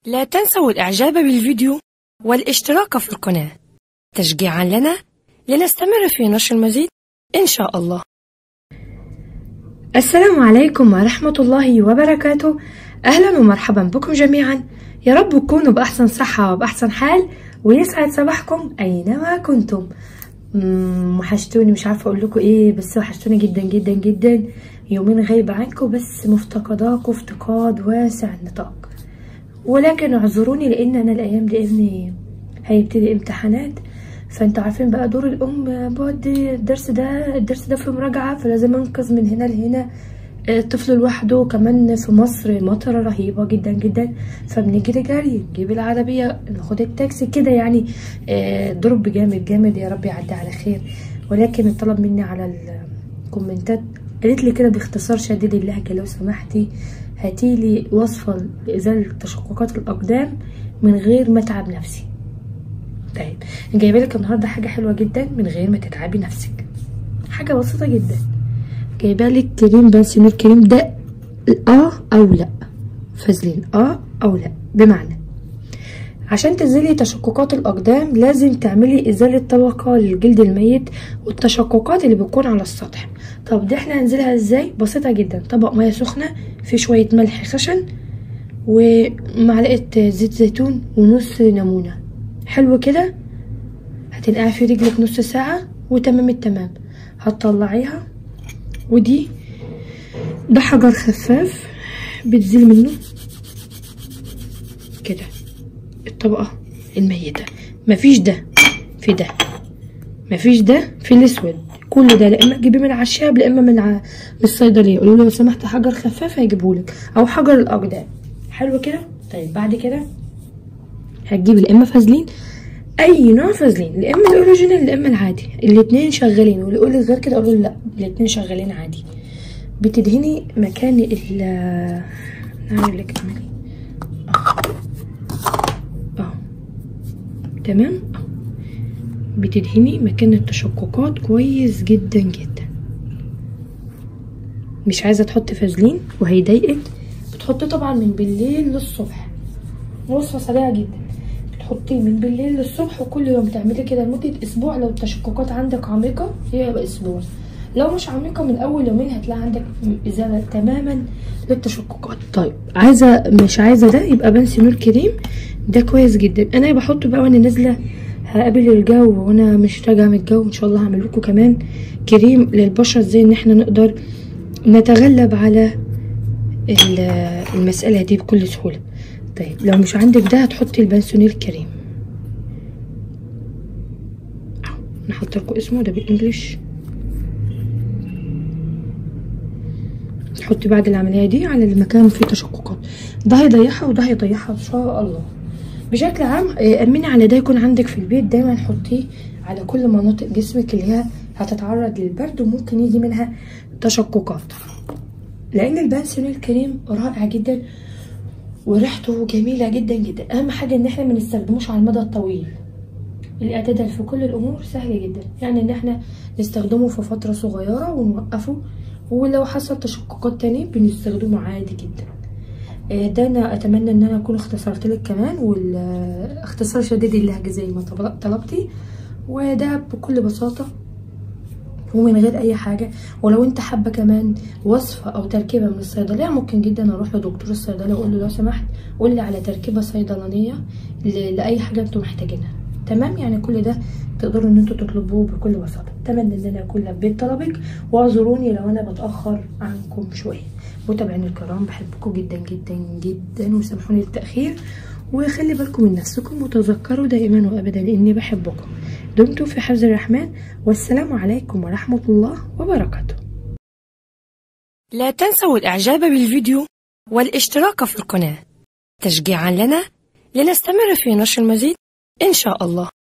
لا تنسوا الإعجاب بالفيديو والاشتراك في القناة تشجيعا لنا لنستمر في نشر المزيد إن شاء الله السلام عليكم ورحمة الله وبركاته أهلا ومرحبا بكم جميعا يا رب تكونوا بأحسن صحة وبأحسن حال ويسعد صباحكم أينما كنتم مم، وحشتوني مش عارفة أقول لكم إيه بس وحشتوني جدا جدا جدا يومين غايبة عنكم بس مفتقداكم افتقاد واسع النطاق ولكن اعذروني لأن أنا الأيام دي ابني هيبتدي امتحانات فانتوا عارفين بقى دور الأم بودي الدرس ده الدرس ده في مراجعة فلازم أنقذ من هنا لهنا الطفل لوحده كمان في مصر مطرة رهيبة جدا جدا فبنجري جري نجيب العربية ناخد التاكسي كده يعني آه، ضرب جامد جامد يا رب يعدي على خير ولكن الطلب مني على الكومنتات قالت لي كده باختصار شديد اللهجة لو سمحتي هاتيلي وصفة لإزالة تشققات الأقدام من غير ما أتعب نفسي طيب جايبه لك النهارده حاجة حلوة جدا من غير ما تتعبي نفسك حاجة بسيطة جدا جايبه لك كريم بنسيون الكريم ده اه او لا فازلين اه او لا بمعنى عشان تزيلي تشققات الاقدام لازم تعملي ازاله طبقه للجلد الميت والتشققات اللي بتكون على السطح طب دي احنا هنزلها ازاي بسيطه جدا طبق ميه سخنه في شويه ملح خشن ومعلقه زيت زيتون ونص ليمونه حلو كده هتنقعي في رجلك نص ساعه وتمام التمام هتطلعيها ودي ده حجر خفاف بتزيل منه كده الطبقة الميتة مفيش ده في ده مفيش ده في الاسود كل ده لا اما تجيبيه من العشاب لا اما من ع... من الصيدليه قولوا له لو سمحت حجر خفاف هيجيبهولك او حجر الاقدام حلو كده طيب بعد كده هتجيبي لا اما فازلين اي نوع فازلين لا اما الاوريجينال لا اما العادي الاتنين شغالين واللي يقول لك غير كده اقول له لا الاتنين شغالين عادي بتدهني مكان ال نعمل لك اعملي اه اه تمام اه بتدهني مكان التشققات كويس جدا جدا مش عايزه تحطي فازلين وهيضايقك بتحطي طبعا من بالليل للصبح وصفه سريعه جدا تحطيه من بالليل للصبح وكل يوم تعملي كده لمدة أسبوع لو التشققات عندك عميقة هي أسبوع لو مش عميقة من أول يومين هتلاقي عندك إزالة تماما للتشققات طيب عايزة مش عايزة ده يبقى بنسي نور كريم ده كويس جدا أنا بحطه بقى وأنا نازلة هقابل الجو وأنا مش راجعة من الجو إن شاء الله هعمل لكم كمان كريم للبشرة ازاي إن احنا نقدر نتغلب على المسألة دي بكل سهولة طيب لو مش عندك ده هتحطي البنسونيل كريم اهو انا حاطه لكم اسمه ده بالانجلش تحطي بعد العمليه دي على المكان فيه تشققات ده هيضيعها وده هيضيعها ان شاء الله بشكل عام امني على ده يكون عندك في البيت دايما حطيه على كل مناطق جسمك اللي هي هتتعرض للبرد وممكن يجي منها تشققات لان البنسونيل كريم رائع جدا وريحته جميلة جدا جدا أهم حاجة إن احنا منستخدموش على المدى الطويل الاعتدال في كل الأمور سهل جدا يعني إن احنا نستخدمه في فترة صغيرة ونوقفه ولو حصل تشققات تاني بنستخدمه عادي جدا ده أنا أتمنى إن أنا أكون اختصرت لك كمان والاختصار شديد اللهجة زي ما طلبتي وده بكل بساطة ومن غير اي حاجه ولو انت حابه كمان وصفه او تركيبه من الصيدليه ممكن جدا اروح لدكتور الصيدليه واقول له لو سمحت قول لي على تركيبه صيدلانيه لاي حاجه انتم محتاجينها تمام يعني كل ده تقدروا ان انتوا تطلبوه بكل بساطه اتمنى ان انا اكون لبيت طلبك واعذروني لو انا بتاخر عنكم شويه متابعيني الكرام بحبكم جدا جدا جدا وسامحوني التاخير وخلي بالكم من نفسكم وتذكروا دائما وابدا اني بحبكم دمتم في حفظ الرحمن والسلام عليكم ورحمه الله وبركاته لا تنسوا الإعجاب بالفيديو والاشتراك في القناة تشجيعا لنا لنستمر في نشر المزيد إن شاء الله